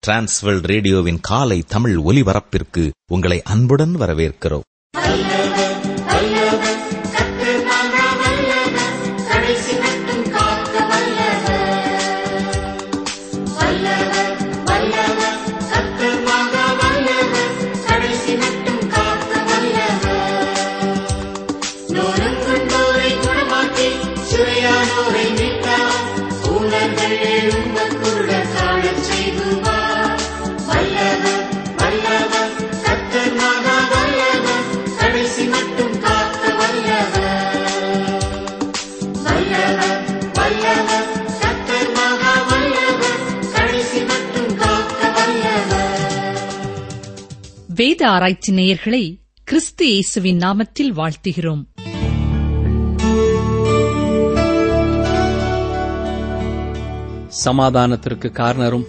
Transworld ரேடியோவின் காலை தமிழ் ஒலிபரப்பிற்கு உங்களை அன்புடன் வரவேற்கிறோம் கடைசி மட்டும் காக்க வல்லவர் வல்லவர் வல்லவர் கர்த்தர் மகா வல்லவர் கடைசி மட்டும் காக்க வல்லவர் நோருங்குண்டோரை குணமாக்கி சுரையானோரை மீட்டார் ஊழல்கள் எழும்ப கூட காணச் செய்துவார் வல்லவர் வல்லவர் கர்த்தர் மகா வல்லவர் கடைசி மட்டும் காக்க வல்லவர் வல்லவர் வல்லவர் கர்த்தர் மகா வல்லவர் கடைசி மட்டும் காக்க வல்லவர் வேத ஆராய்ச்சி நேயர்களை கிறிஸ்து இயேசுவின் நாமத்தில் வாழ்த்துகிறோம் சமாதானத்திற்கு காரணரும்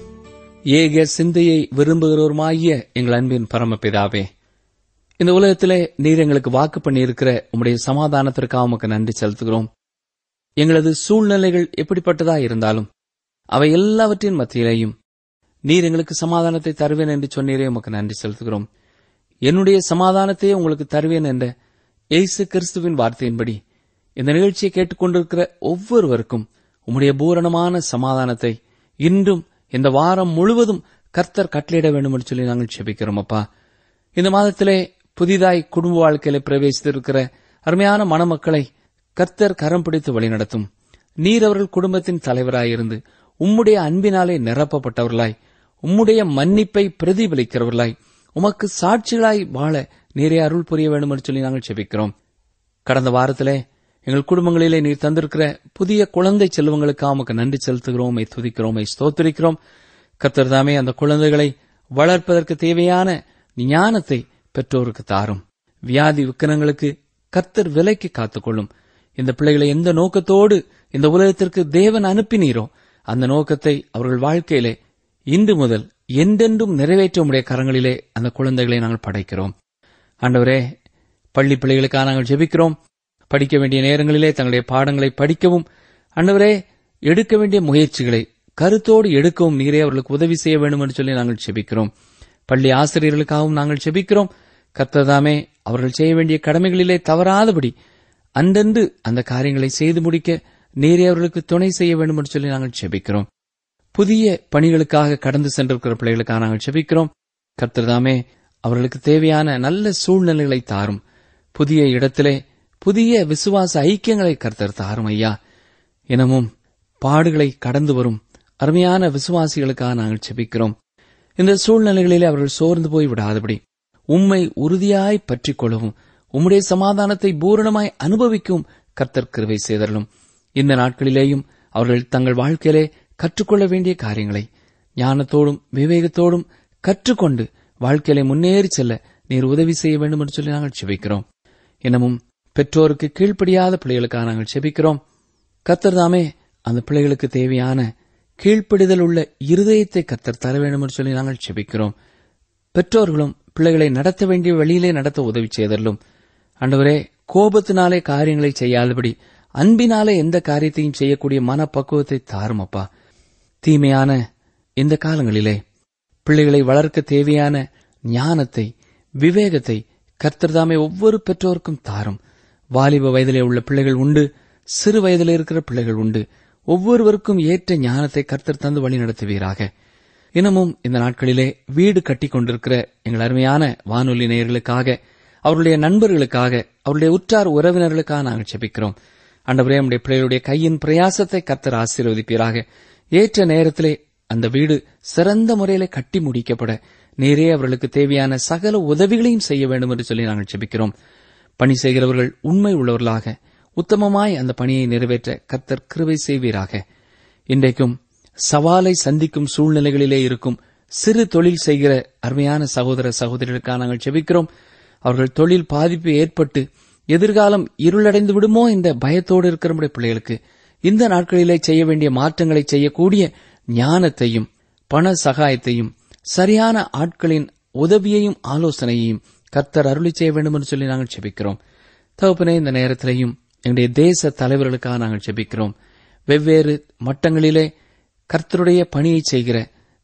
ஏக சிந்தையை விரும்புகிறவருமாகிய எங்கள் அன்பின் பரமபிதாவே இந்த உலகத்திலே நீர் எங்களுக்கு வாக்கு பண்ணியிருக்கிற உம்முடைய சமாதானத்திற்காக உமக்கு நன்றி செலுத்துகிறோம் எங்களது சூழ்நிலைகள் எப்படிப்பட்டதா இருந்தாலும் அவை எல்லாவற்றின் மத்தியிலேயும் நீர் எங்களுக்கு சமாதானத்தை தருவேன் என்று சொன்னீரே உமக்கு நன்றி செலுத்துகிறோம் என்னுடைய சமாதானத்தையே உங்களுக்கு தருவேன் என்ற இயேசு கிறிஸ்துவின் வார்த்தையின்படி இந்த நிகழ்ச்சியை கேட்டுக்கொண்டிருக்கிற ஒவ்வொருவருக்கும் உம்முடைய பூரணமான சமாதானத்தை இன்றும் இந்த வாரம் முழுவதும் கர்த்தர் கட்டளையிட வேண்டும் என்று சொல்லி நாங்கள் செபிக்கிறோம் அப்பா இந்த மாதத்திலே புதிதாய் குடும்ப வாழ்க்கையில பிரவேசித்திருக்கிற அருமையான மணமக்களை கர்த்தர் கரம் பிடித்து வழிநடத்தும் நீர் அவர்கள் குடும்பத்தின் தலைவராயிருந்து உம்முடைய அன்பினாலே நிரப்பப்பட்டவர்களாய் உம்முடைய மன்னிப்பை பிரதிபலிக்கிறவர்களாய் உமக்கு சாட்சிகளாய் வாழ நீரே அருள் புரிய வேண்டும் என்று சொல்லி நாங்கள் செபிக்கிறோம் கடந்த வாரத்திலே எங்கள் குடும்பங்களிலே நீர் தந்திருக்கிற புதிய குழந்தை செல்வங்களுக்காக உமக்கு நன்றி செலுத்துகிறோம் உம்மை துதிக்கிறோம் உம்மை ஸ்தோத்திரிக்கிறோம் கர்த்தர் தாமே அந்த குழந்தைகளை வளர்ப்பதற்கு தேவையான ஞானத்தை பெற்றோருக்கு தாரும் வியாதி விக்கனங்களுக்கு கர்த்தர் விலைக்கு காத்துக்கொள்ளும் இந்த பிள்ளைகளை எந்த நோக்கத்தோடு இந்த உலகத்திற்கு தேவன் அனுப்பினீரோ அந்த நோக்கத்தை அவர்கள் வாழ்க்கையிலே இன்று முதல் என்றென்றும் நிறைவேற்ற உடைய கரங்களிலே அந்த குழந்தைகளை நாங்கள் படைக்கிறோம் ஆண்டவரே பள்ளி பிள்ளைகளுக்காக நாங்கள் ஜெபிக்கிறோம் படிக்க வேண்டிய நேரங்களிலே தங்களுடைய பாடங்களை படிக்கவும் ஆண்டவரே எடுக்க வேண்டிய முயற்சிகளை கருத்தோடு எடுக்கவும் நீரே அவர்களுக்கு உதவி செய்ய வேண்டும் என்று சொல்லி நாங்கள் ஜெபிக்கிறோம் பள்ளி ஆசிரியர்களுக்காகவும் நாங்கள் ஜெபிக்கிறோம் கர்த்ததாமே அவர்கள் செய்ய வேண்டிய கடமைகளிலே தவறாதபடி அன்றன்று அந்த காரியங்களை செய்து முடிக்க நீரே அவர்களுக்கு துணை செய்ய வேண்டும் என்று சொல்லி நாங்கள் ஜெபிக்கிறோம் புதிய பணிகளுக்காக கடந்து சென்றிருக்கிற பிள்ளைகளுக்காக நாங்கள் ஜெபிக்கிறோம் கர்த்தர்தாமே அவர்களுக்கு தேவையான நல்ல சூழ்நிலைகளை தாரும் புதிய இடத்திலே புதிய விசுவாச ஐக்கியங்களை கர்த்தர் தாரும் ஐயா இனமும் பாடுகளை கடந்து வரும் அருமையான விசுவாசிகளுக்காக நாங்கள் ஜெபிக்கிறோம் இந்த சூழ்நிலைகளிலே அவர்கள் சோர்ந்து போய் விடாதபடி உம்மை உறுதியாய் பற்றிக் கொள்ளவும் உம்முடைய சமாதானத்தை பூரணமாய் அனுபவிக்கவும் கர்த்தர் கிருபை செய்தரலும் இந்த நாட்களிலேயும் அவர்கள் தங்கள் வாழ்க்கையிலே கற்றுக்கொள்ள வேண்டிய காரியங்களை ஞானத்தோடும் விவேகத்தோடும் கற்றுக்கொண்டு வாழ்க்கையிலே முன்னேறி செல்ல நீர் உதவி செய்ய வேண்டும் என்று சொல்லி நாங்கள் செபிக்கிறோம் இன்னமும் பெற்றோருக்கு கீழ்ப்படியாத பிள்ளைகளுக்காக நாங்கள் செபிக்கிறோம் கர்த்தர் தாமே அந்த பிள்ளைகளுக்கு தேவையான கீழ்ப்படிதல் உள்ள இருதயத்தை கர்த்தர் தர வேண்டும் என்று சொல்லி நாங்கள் செபிக்கிறோம் பெற்றோர்களும் பிள்ளைகளை நடத்த வேண்டிய வழியிலே நடத்த உதவி செய்தலும் ஆண்டவரே கோபத்தினாலே காரியங்களை செய்யாதபடி அன்பினாலே எந்த காரியத்தையும் செய்யக்கூடிய மனப்பக்குவத்தை தாரும் அப்பா தீமையான இந்த காலங்களிலே பிள்ளைகளை வளர்க்க தேவையான ஞானத்தை விவேகத்தை கர்த்தர்தாமே ஒவ்வொரு பெற்றோருக்கும் தாரும் வாலிப வயதிலே உள்ள பிள்ளைகள் உண்டு சிறு வயதிலே இருக்கிற பிள்ளைகள் உண்டு ஒவ்வொருவருக்கும் ஏற்ற ஞானத்தை கர்த்தர் தந்து வழி நடத்துவீராக இன்னமும் இந்த நாட்களிலே வீடு கட்டிக் கொண்டிருக்கிற எங்கள் அருமையான வானொலி நேயர்களுக்காக அவருடைய நண்பர்களுக்காக அவருடைய உற்றார் உறவினர்களுக்காக நாங்கள் செபிக்கிறோம் ஆண்டவரே நம்முடைய பிள்ளைகளுடைய கையின் பிரயாசத்தை கர்த்தர் ஆசீர்வதிப்பீராக ஏற்ற நேரத்திலே அந்த வீடு சிறந்த முறையில கட்டி முடிக்கப்பட நேரே அவர்களுக்கு தேவையான சகல உதவிகளையும் செய்ய வேண்டும் என்று சொல்லி நாங்கள் செபிக்கிறோம் பணி செய்கிறவர்கள் உண்மை உள்ளவர்களாக உத்தமமாய் அந்த பணியை நிறைவேற்ற கர்த்தர் கிருபை செய்வீராக இன்றைக்கும் சவாலை சந்திக்கும் சூழ்நிலைகளிலே இருக்கும் சிறு தொழில் செய்கிற அருமையான சகோதர சகோதரிகளுக்காக நாங்கள் செபிக்கிறோம் அவர்கள் தொழில் பாதிப்பு ஏற்பட்டு எதிர்காலம் இருளடைந்து விடுமோ இந்த பயத்தோடு இருக்கிற நம்முடைய பிள்ளைகளுக்கு இந்த நாட்களிலே செய்ய வேண்டிய மாற்றங்களை செய்யக்கூடிய ஞானத்தையும் பண சகாயத்தையும் சரியான ஆட்களின் உதவியையும் ஆலோசனையையும் கர்த்தர் அருளி செய்ய வேண்டும் என்று சொல்லி நாங்கள் செபிக்கிறோம் தகப்பனே இந்த நேரத்திலையும் எங்களுடைய தேச தலைவர்களுக்காக நாங்கள் செபிக்கிறோம் வெவ்வேறு மட்டங்களிலே கர்த்தருடைய பணியை செய்கிற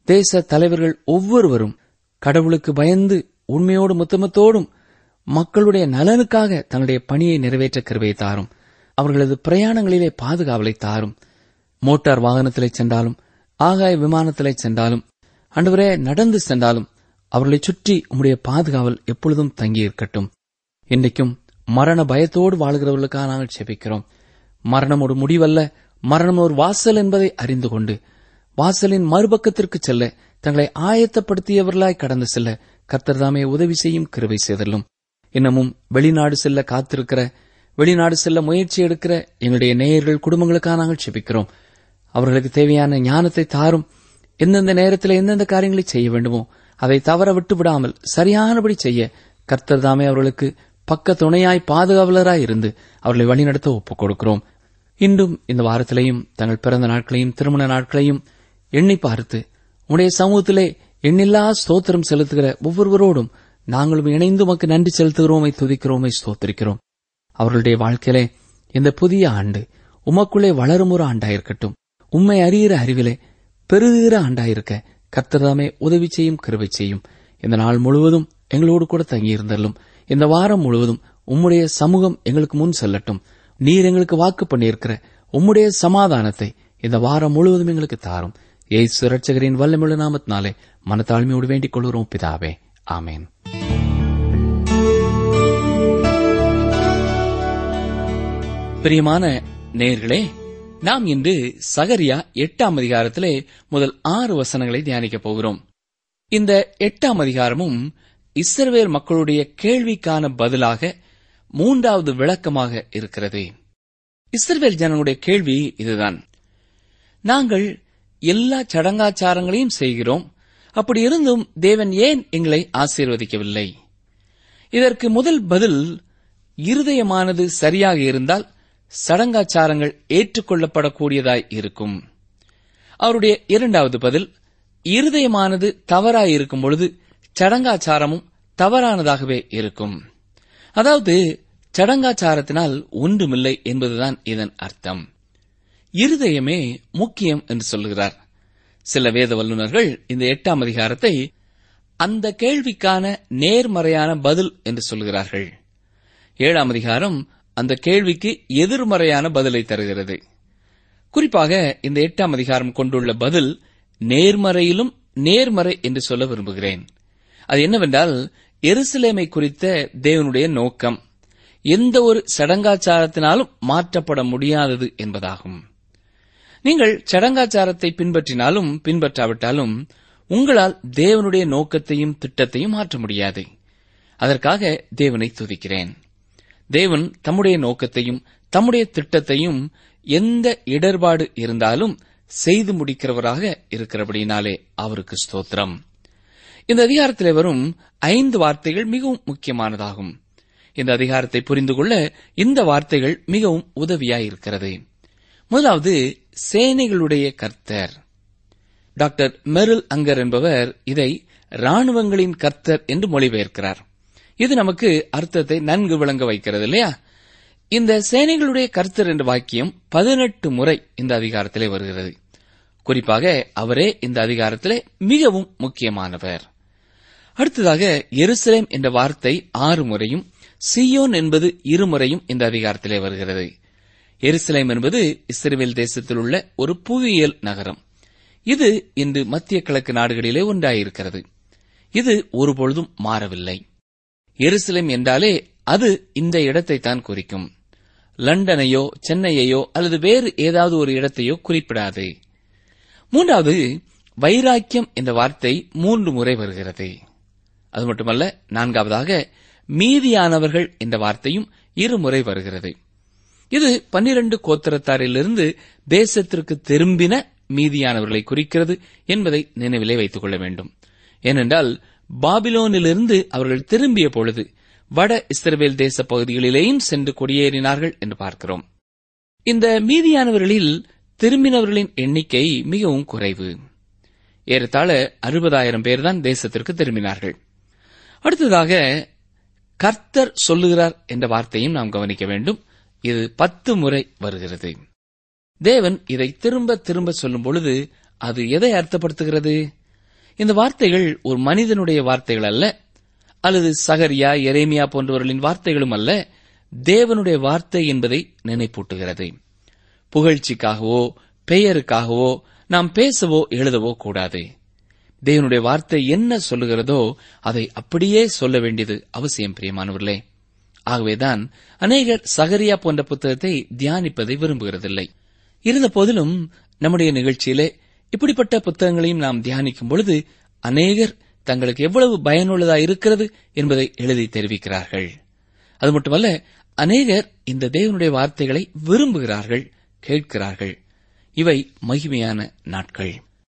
தேச தலைவர்கள் ஒவ்வொருவரும் கடவுளுக்கு பயந்து உண்மையோடும் முத்தமத்தோடும் மக்களுடைய நலனுக்காக தன்னுடைய பணியை நிறைவேற்ற கருவை தாரும் அவர்களது பிரயாணங்களிலே பாதுகாவலை தாரும் மோட்டார் வாகனத்திலே சென்றாலும் ஆகாய விமானத்திலே சென்றாலும் அன்றுவரே நடந்து சென்றாலும் அவர்களை சுற்றி உம்முடைய பாதுகாவல் எப்பொழுதும் தங்கியிருக்கட்டும் இன்றைக்கும் மரண பயத்தோடு வாழ்கிறவர்களுக்காக நாங்கள் செபிக்கிறோம் மரணம் ஒரு முடிவல்ல மரணம் ஒரு வாசல் என்பதை அறிந்து கொண்டு வாசலின் மறுபக்கத்திற்கு செல்ல தங்களை ஆயத்தப்படுத்தியவர்களாய் கடந்து செல்ல கர்த்தர் தாமே உதவி செய்யும் கிருபை செய்தலும் இன்னமும் வெளிநாடு செல்ல காத்திருக்கிற வெளிநாடு செல்ல முயற்சி எடுக்கிற எங்களுடைய நேயர்கள் குடும்பங்களுக்காக நாங்கள் செபிக்கிறோம் அவர்களுக்கு தேவையான ஞானத்தை தாரும் எந்தெந்த நேரத்தில் எந்தெந்த காரியங்களை செய்ய வேண்டுமோ அதை தவற விட்டு விடாமல் சரியானபடி செய்ய கர்த்தர் தாமே அவர்களுக்கு பக்க துணையாய் பாதுகாவலராய் இருந்து அவர்களை வழிநடத்த ஒப்புக் கொடுக்கிறோம் இன்றும் இந்த வாரத்திலேயும் தங்கள் பிறந்த நாட்களையும் திருமண நாட்களையும் எண்ணி பார்த்து உடைய சமூகத்திலே எண்ணில்லா ஸ்தோத்திரம் செலுத்துகிற ஒவ்வொருவரோடும் நாங்களும் இணைந்து உமக்கு நன்றி செலுத்துகிறோமை துதிக்கிறோமை ஸ்தோத்திரிக்கிறோம் அவர்களுடைய வாழ்க்கையிலே இந்த புதிய ஆண்டு உமக்குள்ளே வளரும் ஒரு ஆண்டாயிருக்கட்டும் உம்மை அறிகிற அறிவிலே பெருகிற ஆண்டாயிருக்க கர்த்தர்தாமே உதவி செய்யும் கிருபை செய்யும் இந்த நாள் முழுவதும் எங்களோடு கூட தங்கியிருந்தல்லும் இந்த வாரம் முழுவதும் உம்முடைய சமூகம் எங்களுக்கு முன் செல்லட்டும் நீர் எங்களுக்கு வாக்கு பண்ணியிருக்கிற உம்முடைய சமாதானத்தை இந்த வாரம் முழுவதும் எங்களுக்கு தாரும் ஏசு ரட்சகரின் வல்லமுள்ள நாமத்தினாலே மனத்தாழ்மையோடு வேண்டிக் கொள்கிறோம் பிதாவே ஆமேன் பிரியமான நேர்களே நாம் இன்று சகரியா எட்டாம் அதிகாரத்திலே முதல் ஆறு வசனங்களை தியானிக்கப் போகிறோம் இந்த எட்டாம் அதிகாரமும் இஸ்ரவேல் மக்களுடைய கேள்விக்கான பதிலாக மூன்றாவது விளக்கமாக இருக்கிறது இஸ்ரவேல் ஜனங்களுடைய கேள்வி இதுதான் நாங்கள் எல்லா சடங்காச்சாரங்களையும் செய்கிறோம் அப்படி இருந்தும் தேவன் ஏன் எங்களை ஆசீர்வதிக்கவில்லை இதற்கு முதல் பதில் இருதயமானது சரியாக இருந்தால் சடங்காச்சாரங்கள் ஏற்றுக்கொள்ளப்படக்கூடியதாய் இருக்கும் அவருடைய இரண்டாவது பதில் இருதயமானது தவறாய் இருக்கும் பொழுது சடங்காச்சாரமும் தவறானதாகவே இருக்கும் அதாவது சடங்காச்சாரத்தினால் ஒன்றுமில்லை என்பதுதான் இதன் அர்த்தம் இருதயமே முக்கியம் என்று சொல்லுகிறார் சில வேத வல்லுநர்கள் இந்த எட்டாம் அதிகாரத்தை அந்த கேள்விக்கான நேர்மறையான பதில் என்று சொல்கிறார்கள் ஏழாம் அதிகாரம் அந்த கேள்விக்கு எதிர்மறையான பதிலை தருகிறது குறிப்பாக இந்த எட்டாம் அதிகாரம் கொண்டுள்ள பதில் நேர்மறையிலும் நேர்மறை என்று சொல்ல விரும்புகிறேன் அது என்னவென்றால் எருசலேமை குறித்த தேவனுடைய நோக்கம் எந்த ஒரு சடங்காச்சாரத்தினாலும் மாற்றப்பட முடியாதது என்பதாகும் நீங்கள் சடங்காச்சாரத்தை பின்பற்றினாலும் பின்பற்றாவிட்டாலும் உங்களால் தேவனுடைய நோக்கத்தையும் திட்டத்தையும் மாற்ற முடியாது அதற்காக தேவனை துதிக்கிறேன் தேவன் தம்முடைய நோக்கத்தையும் தம்முடைய திட்டத்தையும் எந்த இடர்பாடு இருந்தாலும் செய்து முடிக்கிறவராக இருக்கிறபடினாலே அவருக்கு ஸ்தோத்திரம் இந்த அதிகாரத்திலே வரும் ஐந்து வார்த்தைகள் மிகவும் முக்கியமானதாகும் இந்த அதிகாரத்தை புரிந்து கொள்ள இந்த வார்த்தைகள் மிகவும் உதவியாயிருக்கிறது முதலாவது சேனைகளுடைய கர்த்தர் டாக்டர் மெரில் அங்கர் என்பவர் இதை ராணுவங்களின் கர்த்தர் என்று மொழிபெயர்க்கிறார் இது நமக்கு அர்த்தத்தை நன்கு விளங்க வைக்கிறது இல்லையா இந்த சேனைகளுடைய கர்த்தர் என்ற வாக்கியம் பதினெட்டு முறை இந்த அதிகாரத்திலே வருகிறது குறிப்பாக அவரே இந்த அதிகாரத்திலே மிகவும் முக்கியமானவர் அடுத்ததாக எருசலேம் என்ற வார்த்தை ஆறு முறையும் சியோன் என்பது இருமுறையும் இந்த அதிகாரத்திலே வருகிறது எருசலேம் என்பது இஸ்ரேல் தேசத்தில் உள்ள ஒரு புவியியல் நகரம் இது இன்று மத்திய கிழக்கு நாடுகளிலே ஒன்றாயிருக்கிறது இது ஒருபொழுதும் மாறவில்லை எருசலேம் என்றாலே அது இந்த இடத்தை தான் குறிக்கும் லண்டனையோ சென்னையையோ அல்லது வேறு ஏதாவது ஒரு இடத்தையோ குறிப்பிடாது மூன்றாவது வைராக்கியம் என்ற வார்த்தை மூன்று முறை வருகிறது அது மட்டுமல்ல நான்காவதாக மீதியானவர்கள் என்ற வார்த்தையும் இருமுறை வருகிறது இது பன்னிரண்டு கோத்திரத்தாரிலிருந்து தேசத்திற்கு திரும்பின மீதியானவர்களை குறிக்கிறது என்பதை நினைவிலே வைத்துக் கொள்ள வேண்டும் ஏனென்றால் பாபிலோனிலிருந்து அவர்கள் திரும்பிய பொழுது வட இஸ்ரவேல் தேச பகுதிகளிலேயும் சென்று குடியேறினார்கள் என்று பார்க்கிறோம் இந்த மீதியானவர்களில் திரும்பினவர்களின் எண்ணிக்கை மிகவும் குறைவு ஏறத்தாழ அறுபதாயிரம் பேர் தான் தேசத்திற்கு திரும்பினார்கள் அடுத்ததாக கர்த்தர் சொல்லுகிறார் என்ற வார்த்தையும் நாம் கவனிக்க வேண்டும் இது பத்து முறை வருகிறது தேவன் இதை திரும்ப திரும்ப சொல்லும் பொழுது அது எதை அர்த்தப்படுத்துகிறது இந்த வார்த்தைகள் ஒரு மனிதனுடைய வார்த்தைகள் அல்ல அல்லது சகரியா எரேமியா போன்றவர்களின் வார்த்தைகளும் அல்ல தேவனுடைய வார்த்தை என்பதை நினைப்பூட்டுகிறது புகழ்ச்சிக்காகவோ பெயருக்காகவோ நாம் பேசவோ எழுதவோ கூடாது தேவனுடைய வார்த்தை என்ன சொல்லுகிறதோ அதை அப்படியே சொல்ல வேண்டியது அவசியம் பிரியமானவர்களே ஆகவேதான் அநேகர் சகரியா போன்ற புத்தகத்தை தியானிப்பதை விரும்புகிறதில்லை இருந்த போதிலும் நம்முடைய நிகழ்ச்சியிலே இப்படிப்பட்ட புத்தகங்களையும் நாம் தியானிக்கும் பொழுது அநேகர் தங்களுக்கு எவ்வளவு பயனுள்ளதா இருக்கிறது என்பதை எழுதி தெரிவிக்கிறார்கள் அது மட்டுமல்ல அநேகர் இந்த தேவனுடைய வார்த்தைகளை விரும்புகிறார்கள் கேட்கிறார்கள் இவை மகிமையான நாட்கள்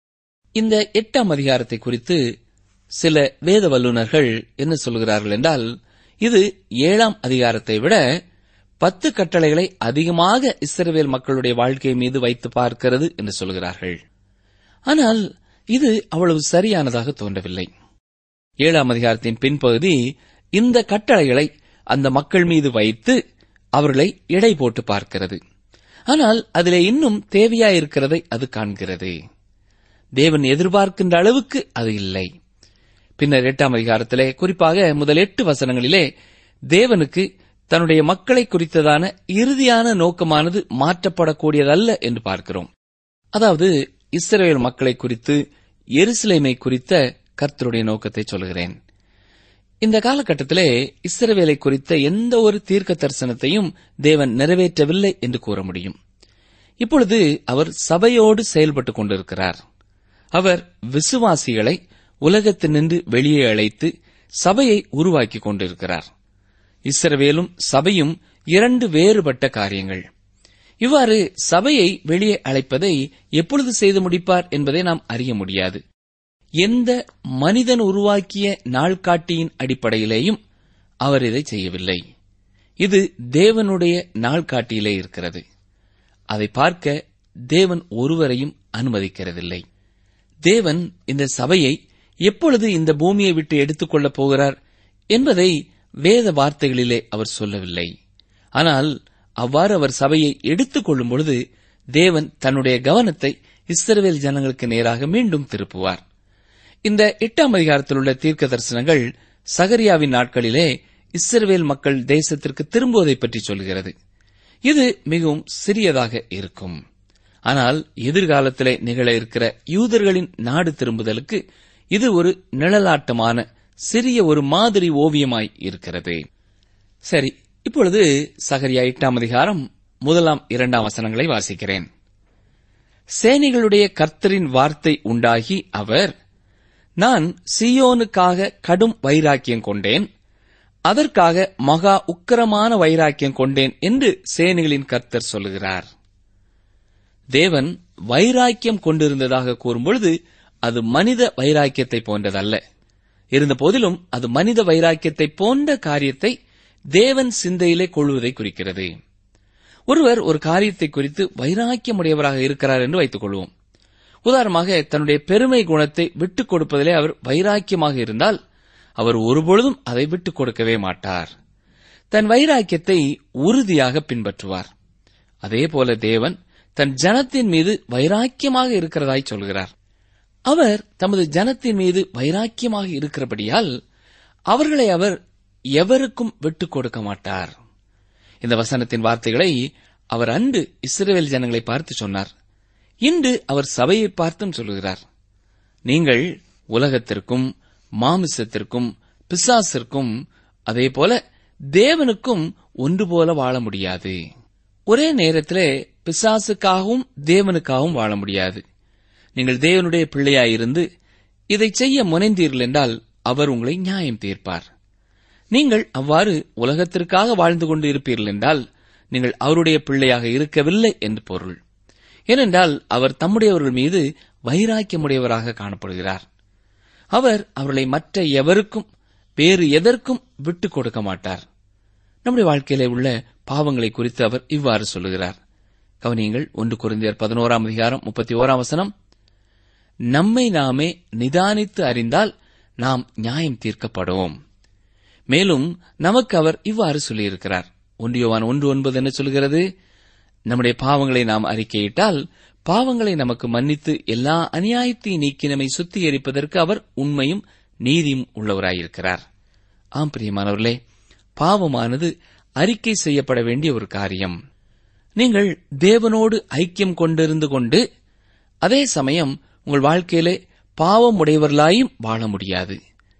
இந்த எட்டாம் அதிகாரத்தை குறித்து சில வேத வல்லுநர்கள் என்ன சொல்கிறார்கள் என்றால் இது ஏழாம் அதிகாரத்தை விட பத்து கட்டளைகளை அதிகமாக இஸ்ரவேல் மக்களுடைய வாழ்க்கை மீது வைத்து பார்க்கிறது என்று சொல்கிறார்கள் ஆனால் இது அவ்வளவு சரியானதாக தோன்றவில்லை ஏழாம் அதிகாரத்தின் பின்பகுதி இந்த கட்டளைகளை அந்த மக்கள் மீது வைத்து அவர்களை எடை போட்டு பார்க்கிறது ஆனால் அதிலே இன்னும் தேவையாயிருக்கிறதை அது காண்கிறது தேவன் எதிர்பார்க்கின்ற அளவுக்கு அது இல்லை பின்னர் எட்டாம் அதிகாரத்திலே குறிப்பாக முதல் எட்டு வசனங்களிலே தேவனுக்கு தன்னுடைய மக்களை குறித்ததான இறுதியான நோக்கமானது மாற்றப்படக்கூடியதல்ல என்று பார்க்கிறோம் அதாவது இஸ்ரேல் மக்களை குறித்து எருசலேமை குறித்த கர்த்தருடைய நோக்கத்தை சொல்கிறேன் இந்த காலகட்டத்திலே இஸ்ரவேலை குறித்த எந்த ஒரு தீர்க்க தரிசனத்தையும் தேவன் நிறைவேற்றவில்லை என்று கூற முடியும் இப்பொழுது அவர் சபையோடு செயல்பட்டுக் கொண்டிருக்கிறார் அவர் விசுவாசிகளை உலகத்தினின்று வெளியே அழைத்து சபையை உருவாக்கிக் கொண்டிருக்கிறார் இஸ்ரவேலும் சபையும் இரண்டு வேறுபட்ட காரியங்கள் இவ்வாறு சபையை வெளியே அழைப்பதை எப்பொழுது செய்து முடிப்பார் என்பதை நாம் அறிய முடியாது எந்த மனிதன் உருவாக்கிய நாள்காட்டியின் அடிப்படையிலேயும் அவர் இதை செய்யவில்லை இது தேவனுடைய நாள்காட்டியிலே இருக்கிறது அதை பார்க்க தேவன் ஒருவரையும் அனுமதிக்கிறதில்லை தேவன் இந்த சபையை எப்பொழுது இந்த பூமியை விட்டு எடுத்துக் கொள்ளப் போகிறார் என்பதை வேத வார்த்தைகளிலே அவர் சொல்லவில்லை ஆனால் அவ்வாறு அவர் சபையை எடுத்துக் கொள்ளும் பொழுது தேவன் தன்னுடைய கவனத்தை இஸ்ரவேல் ஜனங்களுக்கு நேராக மீண்டும் திருப்புவார் இந்த எட்டாம் அதிகாரத்தில் உள்ள தீர்க்க தரிசனங்கள் சகரியாவின் நாட்களிலே இஸ்ரவேல் மக்கள் தேசத்திற்கு திரும்புவதை பற்றி சொல்கிறது இது மிகவும் சிறியதாக இருக்கும் ஆனால் எதிர்காலத்திலே நிகழ இருக்கிற யூதர்களின் நாடு திரும்புதலுக்கு இது ஒரு நிழலாட்டமான சிறிய ஒரு மாதிரி ஓவியமாய் இருக்கிறது சரி இப்பொழுது சகரியா எட்டாம் அதிகாரம் முதலாம் இரண்டாம் வசனங்களை வாசிக்கிறேன் சேனைகளுடைய கர்த்தரின் வார்த்தை உண்டாகி அவர் நான் சியோனுக்காக கடும் வைராக்கியம் கொண்டேன் அதற்காக மகா உக்கிரமான வைராக்கியம் கொண்டேன் என்று சேனைகளின் கர்த்தர் சொல்லுகிறார் தேவன் வைராக்கியம் கொண்டிருந்ததாக கூறும்பொழுது அது மனித வைராக்கியத்தை போன்றதல்ல இருந்த போதிலும் அது மனித வைராக்கியத்தை போன்ற காரியத்தை தேவன் சிந்தையிலே கொள்வதை குறிக்கிறது ஒருவர் ஒரு காரியத்தை குறித்து வைராக்கியமுடையவராக இருக்கிறார் என்று வைத்துக் கொள்வோம் உதாரணமாக தன்னுடைய பெருமை குணத்தை விட்டுக் கொடுப்பதிலே அவர் வைராக்கியமாக இருந்தால் அவர் ஒருபொழுதும் அதை விட்டுக் கொடுக்கவே மாட்டார் தன் வைராக்கியத்தை உறுதியாக பின்பற்றுவார் அதேபோல தேவன் தன் ஜனத்தின் மீது வைராக்கியமாக இருக்கிறதாய் சொல்கிறார் அவர் தமது ஜனத்தின் மீது வைராக்கியமாக இருக்கிறபடியால் அவர்களை அவர் எவருக்கும் விட்டுக் கொடுக்க மாட்டார் இந்த வசனத்தின் வார்த்தைகளை அவர் அன்று இஸ்ரேல் ஜனங்களை பார்த்து சொன்னார் இன்று அவர் சபையை பார்த்தும் சொல்லுகிறார் நீங்கள் உலகத்திற்கும் மாமிசத்திற்கும் பிசாசிற்கும் அதே போல தேவனுக்கும் ஒன்று போல வாழ முடியாது ஒரே நேரத்திலே பிசாசுக்காகவும் தேவனுக்காகவும் வாழ முடியாது நீங்கள் தேவனுடைய பிள்ளையாயிருந்து இதை செய்ய முனைந்தீர்கள் என்றால் அவர் உங்களை நியாயம் தீர்ப்பார் நீங்கள் அவ்வாறு உலகத்திற்காக வாழ்ந்து கொண்டு இருப்பீர்கள் என்றால் நீங்கள் அவருடைய பிள்ளையாக இருக்கவில்லை என்று பொருள் ஏனென்றால் அவர் தம்முடையவர்கள் மீது வைராக்கியமுடையவராக காணப்படுகிறார் அவர் அவர்களை மற்ற எவருக்கும் வேறு எதற்கும் விட்டுக் கொடுக்க மாட்டார் நம்முடைய வாழ்க்கையிலே உள்ள பாவங்களை குறித்து அவர் இவ்வாறு சொல்லுகிறார் கவனியங்கள் ஒன்று குறைந்தர் பதினோராம் அதிகாரம் முப்பத்தி ஓராம் வசனம் நம்மை நாமே நிதானித்து அறிந்தால் நாம் நியாயம் தீர்க்கப்படுவோம் மேலும் நமக்கு அவர் இவ்வாறு சொல்லியிருக்கிறார் ஒன்றியோவான் ஒன்று ஒன்பது என்ன சொல்கிறது நம்முடைய பாவங்களை நாம் அறிக்கையிட்டால் பாவங்களை நமக்கு மன்னித்து எல்லா அநியாயத்தையும் நீக்கி நம்மை சுத்திகரிப்பதற்கு அவர் உண்மையும் நீதியும் உள்ளவராயிருக்கிறார் ஆம் பிரியமானவர்களே பாவமானது அறிக்கை செய்யப்பட வேண்டிய ஒரு காரியம் நீங்கள் தேவனோடு ஐக்கியம் கொண்டிருந்து கொண்டு அதே சமயம் உங்கள் வாழ்க்கையிலே பாவம் உடையவர்களாயும் வாழ முடியாது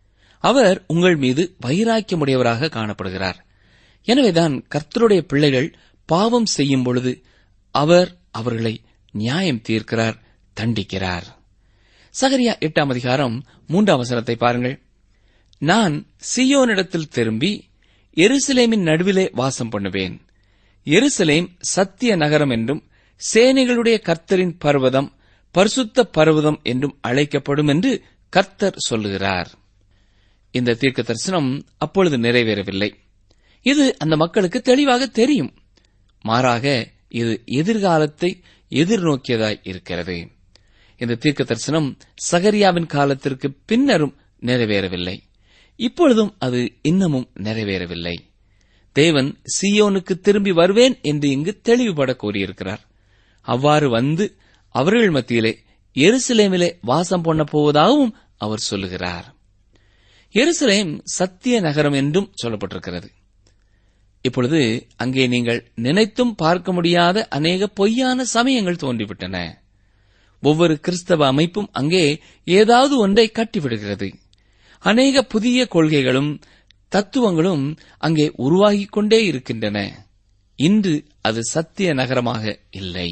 அவர் உங்கள் மீது வைராக்கியமுடையவராக காணப்படுகிறார் எனவேதான் கர்த்தருடைய பிள்ளைகள் பாவம் செய்யும் பொழுது அவர் அவர்களை நியாயம் தீர்க்கிறார் தண்டிக்கிறார் சகரியா எட்டாம் அதிகாரம் மூன்றாம் வசனத்தை பாருங்கள் நான் சியோனிடத்தில் திரும்பி எருசலேமின் நடுவிலே வாசம் பண்ணுவேன் எருசலேம் சத்திய நகரம் என்றும் சேனைகளுடைய கர்த்தரின் பர்வதம் பரிசுத்த பர்வதம் என்றும் அழைக்கப்படும் என்று கர்த்தர் சொல்லுகிறார் இந்த தீர்க்க தரிசனம் அப்பொழுது நிறைவேறவில்லை இது அந்த மக்களுக்கு தெளிவாக தெரியும் மாறாக இது எதிர்காலத்தை எதிர்நோக்கியதாய் இருக்கிறது இந்த தீர்க்க தரிசனம் சகரியாவின் காலத்திற்கு பின்னரும் நிறைவேறவில்லை இப்பொழுதும் அது இன்னமும் நிறைவேறவில்லை தேவன் சியோனுக்கு திரும்பி வருவேன் என்று இங்கு தெளிவுபட கூறியிருக்கிறார் அவ்வாறு வந்து அவர்கள் மத்தியிலே எருசலேமிலே வாசம் பண்ண போவதாகவும் அவர் சொல்லுகிறார் எருசலேம் சத்திய நகரம் என்றும் சொல்லப்பட்டிருக்கிறது இப்பொழுது அங்கே நீங்கள் நினைத்தும் பார்க்க முடியாத அநேக பொய்யான சமயங்கள் தோன்றிவிட்டன ஒவ்வொரு கிறிஸ்தவ அமைப்பும் அங்கே ஏதாவது ஒன்றை கட்டிவிடுகிறது அநேக புதிய கொள்கைகளும் தத்துவங்களும் அங்கே உருவாகிக் கொண்டே இருக்கின்றன இன்று அது சத்திய நகரமாக இல்லை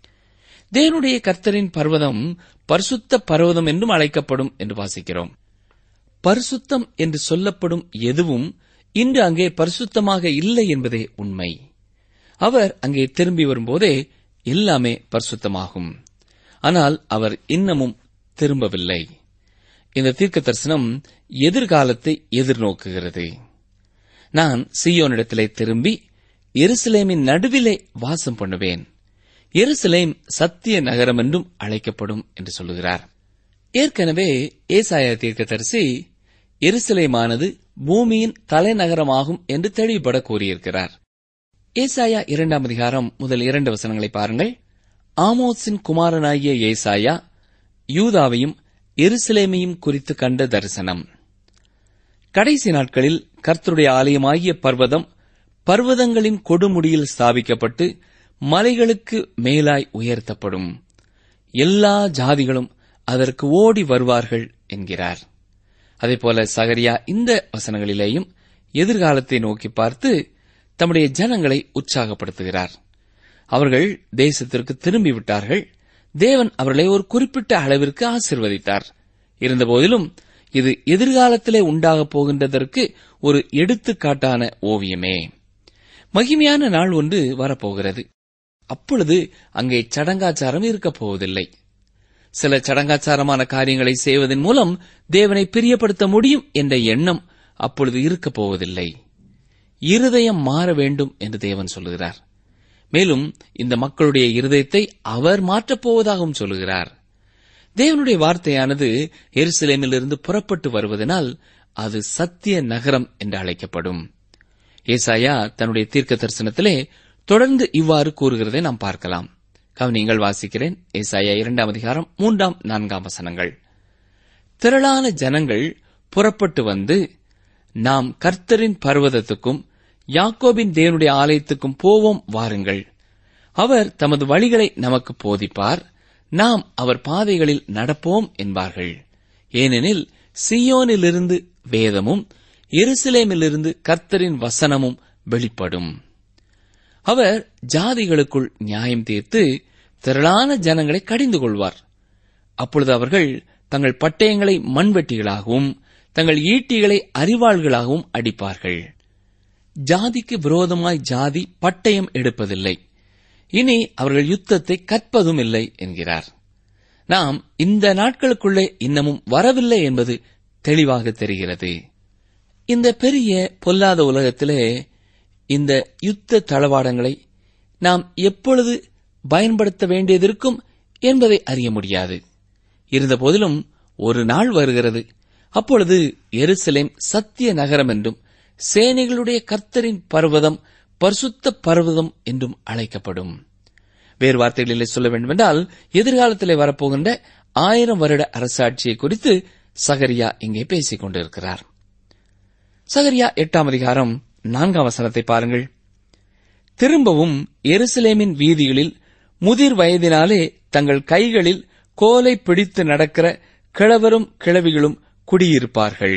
தேவனுடைய கர்த்தரின் பர்வதம் பரிசுத்த பர்வதம் என்றும் அழைக்கப்படும் என்று வாசிக்கிறோம் பரிசுத்தம் என்று சொல்லப்படும் எதுவும் இன்று அங்கே பரிசுத்தமாக இல்லை என்பதே உண்மை அவர் அங்கே திரும்பி வரும்போதே எல்லாமே பரிசுத்தமாகும் ஆனால் அவர் இன்னமும் திரும்பவில்லை இந்த தீர்க்க தரிசனம் எதிர்காலத்தை எதிர்நோக்குகிறது நான் சியோனிடத்திலே திரும்பி எருசலேமின் நடுவிலே வாசம் பண்ணுவேன் எருசலேம் சத்திய நகரம் என்றும் அழைக்கப்படும் என்று சொல்லுகிறார் ஏற்கனவே ஏசாயா தீர்க்கதரிசி எருசலேமானது பூமியின் தலைநகரமாகும் என்று தெளிவுபட கூறியிருக்கிறார் ஏசாயா இரண்டாம் அதிகாரம் முதல் இரண்டு வசனங்களை பாருங்கள் ஆமோஸின் குமாரனாகிய ஏசாயா யூதாவையும் எருசலேமையும் குறித்து கண்ட தரிசனம் கடைசி நாட்களில் கர்த்தருடைய ஆலயமாகிய பர்வதம் பர்வதங்களின் கொடுமுடியில் ஸ்தாபிக்கப்பட்டு மலைகளுக்கு மேலாய் உயர்த்தப்படும் எல்லா ஜாதிகளும் அதற்கு ஓடி வருவார்கள் என்கிறார் அதேபோல சகரியா இந்த வசனங்களிலேயும் எதிர்காலத்தை நோக்கி பார்த்து தம்முடைய ஜனங்களை உற்சாகப்படுத்துகிறார் அவர்கள் தேசத்திற்கு திரும்பிவிட்டார்கள் தேவன் அவர்களை ஒரு குறிப்பிட்ட அளவிற்கு ஆசிர்வதித்தார் இருந்தபோதிலும் இது எதிர்காலத்திலே உண்டாகப் போகின்றதற்கு ஒரு எடுத்துக்காட்டான ஓவியமே மகிமையான நாள் ஒன்று வரப்போகிறது அப்பொழுது அங்கே சடங்காச்சாரம் இருக்கப் போவதில்லை சில சடங்காச்சாரமான காரியங்களை செய்வதன் மூலம் தேவனை பிரியப்படுத்த முடியும் என்ற எண்ணம் அப்பொழுது இருக்கப் போவதில்லை இருதயம் மாற வேண்டும் என்று தேவன் சொல்லுகிறார் மேலும் இந்த மக்களுடைய இருதயத்தை அவர் மாற்றப் போவதாகவும் சொல்லுகிறார் தேவனுடைய வார்த்தையானது எருசலேமிலிருந்து புறப்பட்டு வருவதனால் அது சத்திய நகரம் என்று அழைக்கப்படும் ஏசாயா தன்னுடைய தீர்க்க தரிசனத்திலே தொடர்ந்து இவ்வாறு கூறுகிறதை நாம் பார்க்கலாம் கவனிங்கள் வாசிக்கிறேன் ஏசாயா இரண்டாம் அதிகாரம் மூன்றாம் நான்காம் வசனங்கள் திரளான ஜனங்கள் புறப்பட்டு வந்து நாம் கர்த்தரின் பர்வதத்துக்கும் யாக்கோபின் தேவனுடைய ஆலயத்துக்கும் போவோம் வாருங்கள் அவர் தமது வழிகளை நமக்கு போதிப்பார் நாம் அவர் பாதைகளில் நடப்போம் என்பார்கள் ஏனெனில் சியோனிலிருந்து வேதமும் எருசலேமிலிருந்து கர்த்தரின் வசனமும் வெளிப்படும் அவர் ஜாதிகளுக்குள் நியாயம் தீர்த்து திரளான ஜனங்களை கடிந்து கொள்வார் அப்பொழுது அவர்கள் தங்கள் பட்டயங்களை மண்வெட்டிகளாகவும் தங்கள் ஈட்டிகளை அறிவாள்களாகவும் அடிப்பார்கள் ஜாதிக்கு விரோதமாய் ஜாதி பட்டயம் எடுப்பதில்லை இனி அவர்கள் யுத்தத்தை கற்பதும் இல்லை என்கிறார் நாம் இந்த நாட்களுக்குள்ளே இன்னமும் வரவில்லை என்பது தெளிவாக தெரிகிறது இந்த பெரிய பொல்லாத உலகத்திலே இந்த யுத்த தளவாடங்களை நாம் எப்பொழுது பயன்படுத்த வேண்டியதிருக்கும் என்பதை அறிய முடியாது இருந்தபோதிலும் ஒரு நாள் வருகிறது அப்பொழுது எருசலேம் சத்திய நகரம் என்றும் சேனைகளுடைய கர்த்தரின் பர்வதம் பரிசுத்த பர்வதம் என்றும் அழைக்கப்படும் வேறு வார்த்தைகளிலே சொல்ல வேண்டுமென்றால் எதிர்காலத்திலே வரப்போகின்ற ஆயிரம் வருட அரசாட்சியை குறித்து சகரியா இங்கே பேசிக் கொண்டிருக்கிறார் சகரியா எட்டாம் அதிகாரம் நான்காம் வசனத்தை பாருங்கள் திரும்பவும் எருசலேமின் வீதிகளில் முதிர் வயதினாலே தங்கள் கைகளில் கோலை பிடித்து நடக்கிற கிழவரும் கிழவிகளும் குடியிருப்பார்கள்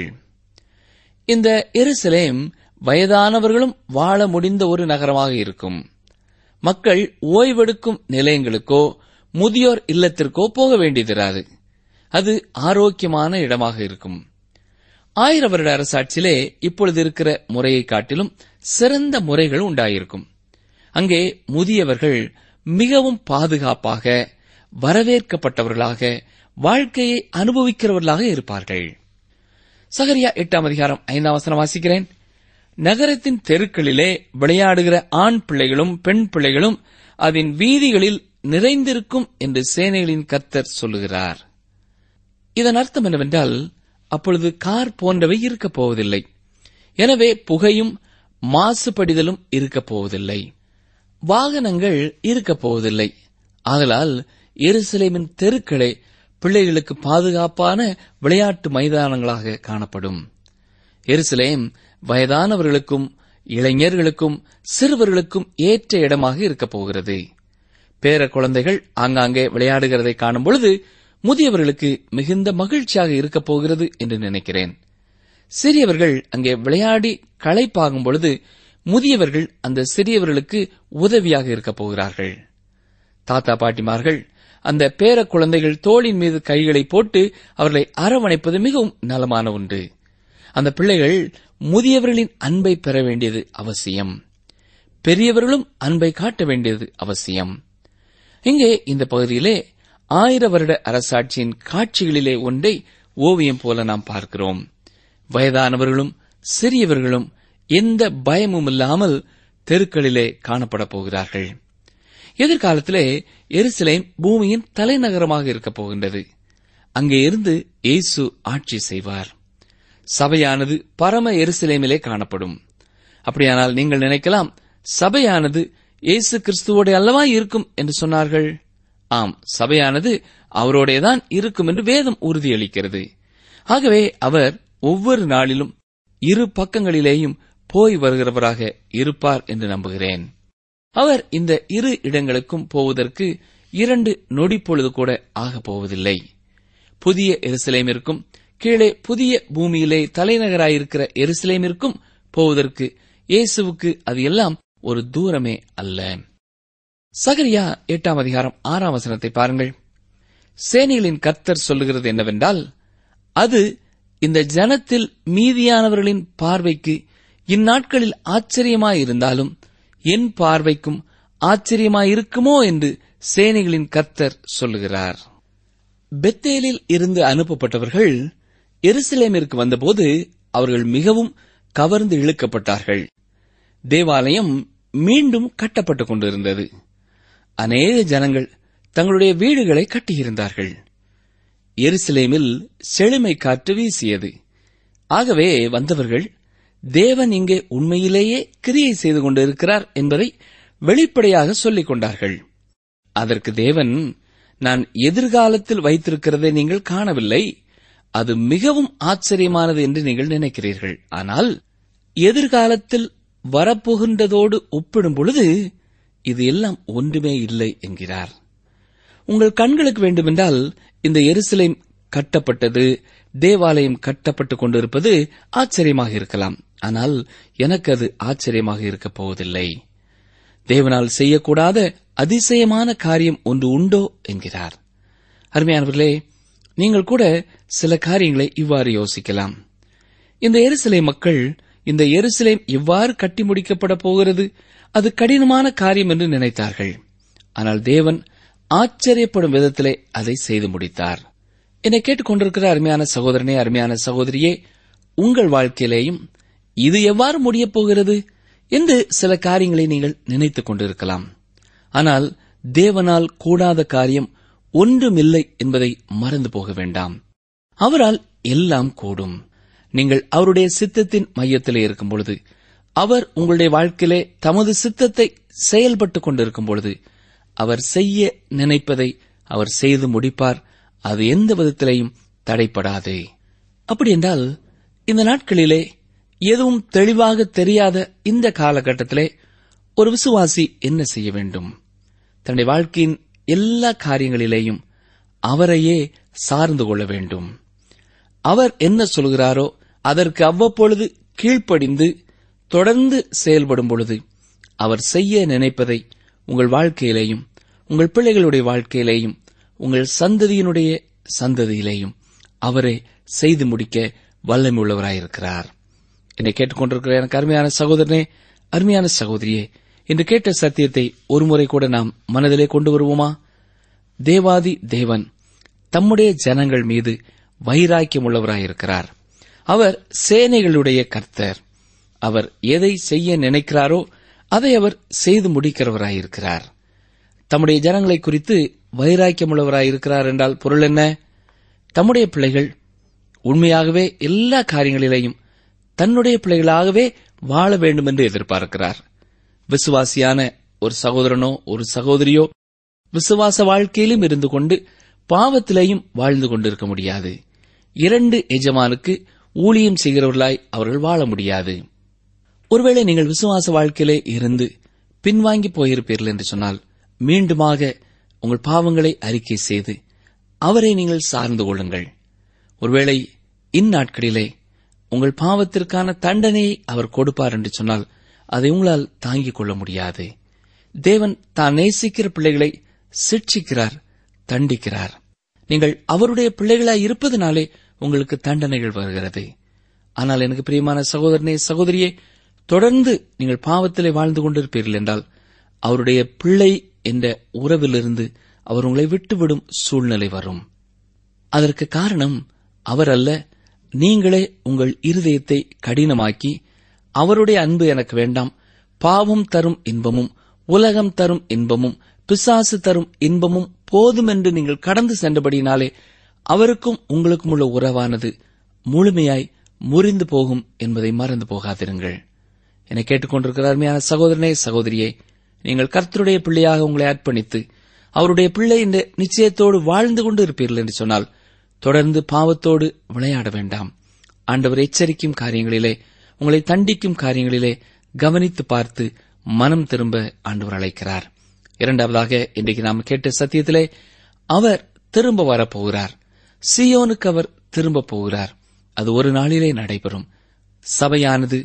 இந்த எருசலேம் வயதானவர்களும் வாழ முடிந்த ஒரு நகரமாக இருக்கும் மக்கள் ஓய்வெடுக்கும் நிலையங்களுக்கோ முதியோர் இல்லத்திற்கோ போக வேண்டியதிராது அது ஆரோக்கியமான இடமாக இருக்கும் ஆயிரம் வருட அரசாட்சியிலே இப்பொழுது இருக்கிற முறையை காட்டிலும் சிறந்த முறைகள் உண்டாயிருக்கும் அங்கே முதியவர்கள் மிகவும் பாதுகாப்பாக வரவேற்கப்பட்டவர்களாக வாழ்க்கையை அனுபவிக்கிறவர்களாக இருப்பார்கள் சகரியா எட்டாம் அதிகாரம் ஐந்தாம் வசனம் வாசிக்கிறேன் நகரத்தின் தெருக்களிலே விளையாடுகிற ஆண் பிள்ளைகளும் பெண் பிள்ளைகளும் அதன் வீதிகளில் நிறைந்திருக்கும் என்று சேனைகளின் கர்த்தர் சொல்லுகிறார் இதன் அர்த்தம் என்னவென்றால் அப்பொழுது கார் போன்றவை இருக்கப் போவதில்லை எனவே புகையும் மாசுபடிதலும் இருக்கப் போவதில்லை வாகனங்கள் இருக்கப் போவதில்லை ஆதலால் எருசலேமின் தெருக்களே பிள்ளைகளுக்கு பாதுகாப்பான விளையாட்டு மைதானங்களாக காணப்படும் எருசலேம் வயதானவர்களுக்கும் இளைஞர்களுக்கும் சிறுவர்களுக்கும் ஏற்ற இடமாக இருக்கப் போகிறது பேர குழந்தைகள் ஆங்காங்கே விளையாடுகிறதை காணும் பொழுது முதியவர்களுக்கு மிகுந்த மகிழ்ச்சியாக இருக்கப் போகிறது என்று நினைக்கிறேன் சிறியவர்கள் அங்கே விளையாடி களைப்பாகும் பொழுது முதியவர்கள் அந்த சிறியவர்களுக்கு உதவியாக இருக்கப் போகிறார்கள் தாத்தா பாட்டிமார்கள் அந்த பேர குழந்தைகள் தோளின் மீது கைகளை போட்டு அவர்களை அரவணைப்பது மிகவும் நலமான ஒன்று அந்த பிள்ளைகள் முதியவர்களின் அன்பை பெற வேண்டியது அவசியம் பெரியவர்களும் அன்பை காட்ட வேண்டியது அவசியம் இங்கே இந்த பகுதியிலே ஆயிர வருட அரசாட்சியின் காட்சிகளிலே ஒன்றை ஓவியம் போல நாம் பார்க்கிறோம் வயதானவர்களும் சிறியவர்களும் எந்த பயமும் இல்லாமல் தெருக்களிலே காணப்பட போகிறார்கள் எதிர்காலத்திலே எருசலேம் பூமியின் தலைநகரமாக இருக்கப் போகின்றது அங்கே இருந்து இயேசு ஆட்சி செய்வார் சபையானது பரம எருசலேமிலே காணப்படும் அப்படியானால் நீங்கள் நினைக்கலாம் சபையானது இயேசு கிறிஸ்துவோட அல்லவா இருக்கும் என்று சொன்னார்கள் ஆம் சபையானது அவரோடேதான் இருக்கும் என்று வேதம் உறுதியளிக்கிறது ஆகவே அவர் ஒவ்வொரு நாளிலும் இரு பக்கங்களிலேயும் போய் வருகிறவராக இருப்பார் என்று நம்புகிறேன் அவர் இந்த இரு இடங்களுக்கும் போவதற்கு இரண்டு நொடிப்பொழுது கூட ஆகப் போவதில்லை புதிய எருசலேமிற்கும் கீழே புதிய பூமியிலே தலைநகராயிருக்கிற எருசலேமிற்கும் போவதற்கு இயேசுவுக்கு அது எல்லாம் ஒரு தூரமே அல்ல சகரியா எட்டாம் அதிகாரம் ஆறாம் வசனத்தை பாருங்கள் சேனைகளின் கர்த்தர் சொல்லுகிறது என்னவென்றால் அது இந்த ஜனத்தில் மீதியானவர்களின் பார்வைக்கு இந்நாட்களில் ஆச்சரியமாயிருந்தாலும் என் பார்வைக்கும் ஆச்சரியமாயிருக்குமோ என்று சேனைகளின் கர்த்தர் சொல்லுகிறார் பெத்தேலில் இருந்து அனுப்பப்பட்டவர்கள் எருசலேமிற்கு வந்தபோது அவர்கள் மிகவும் கவர்ந்து இழுக்கப்பட்டார்கள் தேவாலயம் மீண்டும் கட்டப்பட்டுக் கொண்டிருந்தது அநேக ஜனங்கள் தங்களுடைய வீடுகளை கட்டியிருந்தார்கள் எருசலேமில் செழுமை காற்று வீசியது ஆகவே வந்தவர்கள் தேவன் இங்கே உண்மையிலேயே கிரியை செய்து கொண்டிருக்கிறார் என்பதை வெளிப்படையாக சொல்லிக் கொண்டார்கள் அதற்கு தேவன் நான் எதிர்காலத்தில் வைத்திருக்கிறதை நீங்கள் காணவில்லை அது மிகவும் ஆச்சரியமானது என்று நீங்கள் நினைக்கிறீர்கள் ஆனால் எதிர்காலத்தில் வரப்போகின்றதோடு ஒப்பிடும் பொழுது இது எல்லாம் ஒன்றுமே இல்லை என்கிறார் உங்கள் கண்களுக்கு வேண்டுமென்றால் இந்த எருசலேம் கட்டப்பட்டது தேவாலயம் கட்டப்பட்டுக் கொண்டிருப்பது ஆச்சரியமாக இருக்கலாம் ஆனால் எனக்கு அது ஆச்சரியமாக இருக்கப் போவதில்லை தேவனால் செய்யக்கூடாத அதிசயமான காரியம் ஒன்று உண்டோ என்கிறார் அருமையானவர்களே நீங்கள் கூட சில காரியங்களை இவ்வாறு யோசிக்கலாம் இந்த எருசலே மக்கள் இந்த எருசலேம் எவ்வாறு கட்டி முடிக்கப்பட போகிறது அது கடினமான காரியம் என்று நினைத்தார்கள் ஆனால் தேவன் ஆச்சரியப்படும் விதத்திலே அதை செய்து முடித்தார் என்னை கேட்டுக்கொண்டிருக்கிற அருமையான சகோதரனே அருமையான சகோதரியே உங்கள் வாழ்க்கையிலேயும் இது எவ்வாறு முடியப் போகிறது என்று சில காரியங்களை நீங்கள் நினைத்துக் கொண்டிருக்கலாம் ஆனால் தேவனால் கூடாத காரியம் ஒன்றுமில்லை என்பதை மறந்து போக வேண்டாம் அவரால் எல்லாம் கூடும் நீங்கள் அவருடைய சித்தத்தின் மையத்திலே இருக்கும் பொழுது அவர் உங்களுடைய வாழ்க்கையிலே தமது சித்தத்தை செயல்பட்டுக் கொண்டிருக்கும் பொழுது அவர் செய்ய நினைப்பதை அவர் செய்து முடிப்பார் அது எந்த விதத்திலேயும் தடைப்படாது அப்படி என்றால் இந்த நாட்களிலே எதுவும் தெளிவாக தெரியாத இந்த காலகட்டத்திலே ஒரு விசுவாசி என்ன செய்ய வேண்டும் தன்னுடைய வாழ்க்கையின் எல்லா காரியங்களிலேயும் அவரையே சார்ந்து கொள்ள வேண்டும் அவர் என்ன சொல்கிறாரோ அதற்கு அவ்வப்பொழுது கீழ்ப்படிந்து தொடர்ந்து செயல்படும் பொழுது அவர் செய்ய நினைப்பதை உங்கள் வாழ்க்கையிலேயும் உங்கள் பிள்ளைகளுடைய வாழ்க்கையிலேயும் உங்கள் சந்ததியினுடைய சந்ததியிலேயும் அவரே செய்து முடிக்க வல்லமை உள்ளவராயிருக்கிறார் என்னை கேட்டுக்கொண்டிருக்கிற எனக்கு அருமையான சகோதரனே அருமையான சகோதரியே என்று கேட்ட சத்தியத்தை ஒருமுறை கூட நாம் மனதிலே கொண்டு வருவோமா தேவாதி தேவன் தம்முடைய ஜனங்கள் மீது வைராக்கியம் உள்ளவராயிருக்கிறார் அவர் சேனைகளுடைய கர்த்தர் அவர் எதை செய்ய நினைக்கிறாரோ அதை அவர் செய்து முடிக்கிறவராயிருக்கிறார் தம்முடைய ஜனங்களை குறித்து வைராக்கியமுள்ளவராயிருக்கிறார் என்றால் பொருள் என்ன தம்முடைய பிள்ளைகள் உண்மையாகவே எல்லா காரியங்களிலேயும் தன்னுடைய பிள்ளைகளாகவே வாழ வேண்டும் என்று எதிர்பார்க்கிறார் விசுவாசியான ஒரு சகோதரனோ ஒரு சகோதரியோ விசுவாச வாழ்க்கையிலும் இருந்து கொண்டு பாவத்திலேயும் வாழ்ந்து கொண்டிருக்க முடியாது இரண்டு எஜமானுக்கு ஊழியம் செய்கிறவர்களாய் அவர்கள் வாழ முடியாது ஒருவேளை நீங்கள் விசுவாச வாழ்க்கையிலே இருந்து பின்வாங்கி போயிருப்பீர்கள் என்று சொன்னால் மீண்டுமாக உங்கள் பாவங்களை அறிக்கை செய்து அவரை நீங்கள் சார்ந்து கொள்ளுங்கள் ஒருவேளை இந்நாட்களிலே உங்கள் பாவத்திற்கான தண்டனையை அவர் கொடுப்பார் என்று சொன்னால் அதை உங்களால் தாங்கிக் கொள்ள முடியாது தேவன் தான் நேசிக்கிற பிள்ளைகளை சிட்சிக்கிறார் தண்டிக்கிறார் நீங்கள் அவருடைய பிள்ளைகளாய் இருப்பதனாலே உங்களுக்கு தண்டனைகள் வருகிறது ஆனால் எனக்கு பிரியமான சகோதரனே சகோதரியே தொடர்ந்து நீங்கள் பாவத்திலே வாழ்ந்து கொண்டிருப்பீர்கள் என்றால் அவருடைய பிள்ளை என்ற உறவிலிருந்து அவர் உங்களை விட்டுவிடும் சூழ்நிலை வரும் அதற்கு காரணம் அவர் அல்ல நீங்களே உங்கள் இருதயத்தை கடினமாக்கி அவருடைய அன்பு எனக்கு வேண்டாம் பாவம் தரும் இன்பமும் உலகம் தரும் இன்பமும் பிசாசு தரும் இன்பமும் போதும் என்று நீங்கள் கடந்து சென்றபடியினாலே அவருக்கும் உங்களுக்கும் உள்ள உறவானது முழுமையாய் முறிந்து போகும் என்பதை மறந்து போகாதிருங்கள் என்னை கேட்டுக்கொண்டிருக்கிற அருமையான சகோதரனே சகோதரியே நீங்கள் கர்த்தருடைய பிள்ளையாக உங்களை அர்ப்பணித்து அவருடைய பிள்ளை என்ற நிச்சயத்தோடு வாழ்ந்து கொண்டு இருப்பீர்கள் என்று சொன்னால் தொடர்ந்து பாவத்தோடு விளையாட வேண்டாம் ஆண்டவர் எச்சரிக்கும் காரியங்களிலே உங்களை தண்டிக்கும் காரியங்களிலே கவனித்து பார்த்து மனம் திரும்ப ஆண்டவர் அழைக்கிறார் இரண்டாவதாக இன்றைக்கு நாம் கேட்ட சத்தியத்திலே அவர் திரும்ப வரப்போகிறார் சியோனுக்கு அவர் திரும்ப போகிறார் அது ஒரு நாளிலே நடைபெறும் சபையானது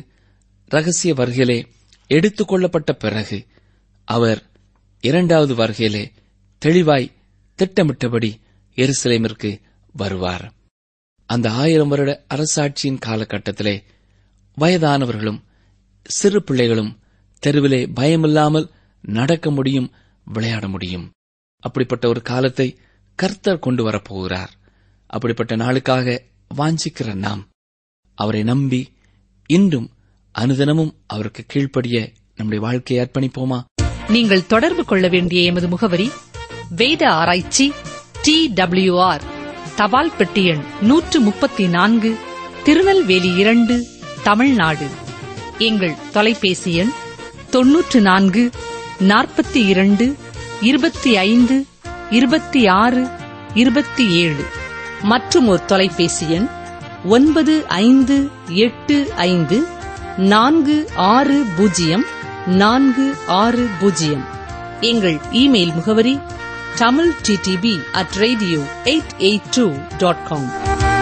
ரகசிய வருகையிலே எடுத்துக் கொள்ளப்பட்ட பிறகு அவர் இரண்டாவது வருகையிலே தெளிவாய் திட்டமிட்டபடி எருசலேமிற்கு வருவார் அந்த ஆயிரம் வருட அரசாட்சியின் காலகட்டத்திலே வயதானவர்களும் சிறு பிள்ளைகளும் தெருவிலே பயமில்லாமல் நடக்க முடியும் விளையாட முடியும் அப்படிப்பட்ட ஒரு காலத்தை கர்த்தர் கொண்டு வரப்போகிறார் அப்படிப்பட்ட நாளுக்காக வாஞ்சிக்கிற நாம் அவரை நம்பி இன்றும் அனுதினமும் அவருக்கு கீழ்ப்படிய நம்முடைய வாழ்க்கையை அர்ப்பணிப்போமா நீங்கள் தொடர்பு கொள்ள வேண்டிய எமது முகவரி வேத ஆராய்ச்சி டி ஆர் தபால் பெட்டி எண் நூற்று முப்பத்தி நான்கு திருநெல்வேலி இரண்டு தமிழ்நாடு எங்கள் தொலைபேசி எண் தொன்னூற்று நான்கு நாற்பத்தி இரண்டு இருபத்தி ஐந்து இருபத்தி ஆறு இருபத்தி ஏழு மற்றும் ஒரு தொலைபேசி எண் ஒன்பது ஐந்து எட்டு ஐந்து நான்கு ஆறு பூஜ்ஜியம் நான்கு ஆறு பூஜ்ஜியம் எங்கள் இமெயில் முகவரி Tamil T T B at radio eight eight two dot com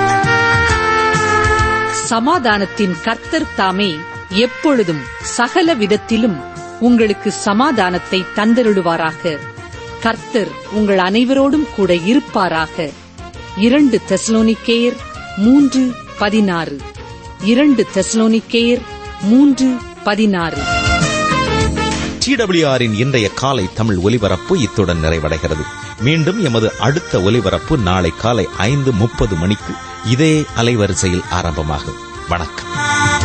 சமாதானத்தின் கர்த்தர் தாமே எப்பொழுதும் சகல விதத்திலும் உங்களுக்கு சமாதானத்தை தந்தருளுவாராக கர்த்தர் உங்கள் அனைவரோடும் கூட இருப்பாராக இரண்டு தெசலோனிக்கேயர் மூன்று பதினாறு இரண்டு தெசலோனிக்கேயர் மூன்று பதினாறு டிடபிள்யூஆரின் இன்றைய காலை தமிழ் ஒலிபரப்பு இத்துடன் நிறைவடைகிறது மீண்டும் எமது அடுத்த ஒலிபரப்பு நாளை காலை ஐந்து முப்பது மணிக்கு இதே அலைவரிசையில் ஆரம்பமாகும் வணக்கம்